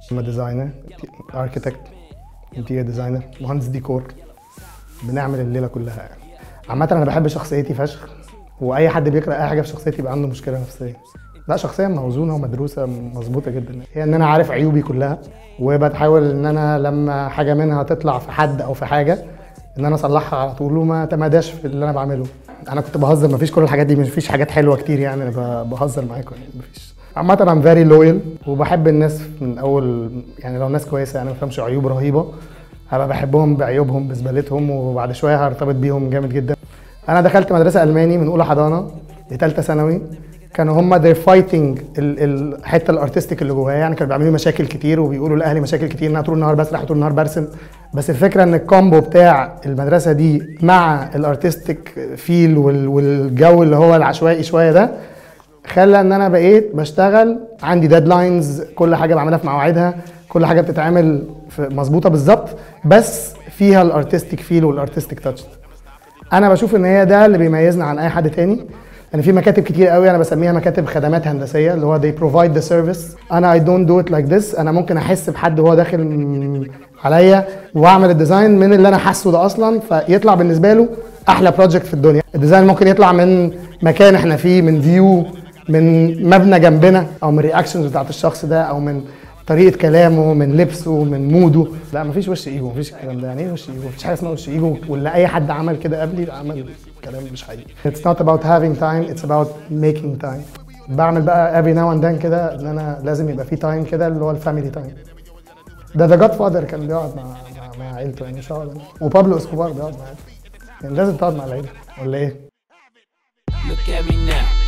انا ديزاينر اركيتكت انتيريور ديزاينر مهندس ديكور بنعمل الليله كلها يعني عامه انا بحب شخصيتي فشخ واي حد بيقرا اي حاجه في شخصيتي يبقى عنده مشكله نفسيه لا شخصيه موزونه ومدروسه مظبوطه جدا هي ان انا عارف عيوبي كلها وبتحاول ان انا لما حاجه منها تطلع في حد او في حاجه ان انا اصلحها على طول وما تماداش في اللي انا بعمله انا كنت بهزر مفيش كل الحاجات دي مفيش حاجات حلوه كتير يعني انا ب- بهزر معاكم يعني مفيش عامة I'm very loyal وبحب الناس من أول يعني لو ناس كويسة يعني ما فهمش عيوب رهيبة هبقى بحبهم بعيوبهم بزبالتهم وبعد شوية هرتبط بيهم جامد جدا أنا دخلت مدرسة ألماني من أولى حضانة لتالتة ثانوي كانوا هم they're fighting ال- الحته الارتستيك اللي جوايا يعني كانوا بيعملوا لي مشاكل كتير وبيقولوا لاهلي مشاكل كتير ان انا طول النهار بسرح وطول النهار برسم بس الفكره ان الكومبو بتاع المدرسه دي مع الارتستيك فيل والجو اللي هو العشوائي شويه ده خلى ان انا بقيت بشتغل عندي ديدلاينز كل حاجه بعملها في مواعيدها كل حاجه بتتعمل في- مظبوطه بالظبط بس فيها الارتستيك فيل والارتستيك تاتش انا بشوف ان هي ده اللي بيميزنا عن اي حد تاني يعني في مكاتب كتير قوي انا بسميها مكاتب خدمات هندسيه اللي هو they provide the service انا I don't do it like this انا ممكن احس بحد وهو داخل م- عليا واعمل الديزاين من اللي انا حاسه ده اصلا فيطلع بالنسبه له احلى بروجكت في الدنيا الديزاين ممكن يطلع من مكان احنا فيه من فيو من مبنى جنبنا او من رياكشنز بتاعت الشخص ده او من طريقه كلامه من لبسه من موده لا مفيش وش ايجو مفيش الكلام ده يعني ايه وش ايجو مفيش حاجه اسمها وش ايجو ولا اي حد عمل كده قبلي لا عمل كلام مش حقيقي it's not about having time it's about making time بعمل بقى every now and then كده ان انا لازم يبقى في تايم كده اللي هو الفاميلي تايم ده ذا جاد فاذر كان بيقعد مع مع, مع عيلته يعني مش هقعد أنا. وبابلو اسكوبار بيقعد مع عيلته يعني لازم تقعد مع العيله ولا ايه؟ Look at me now.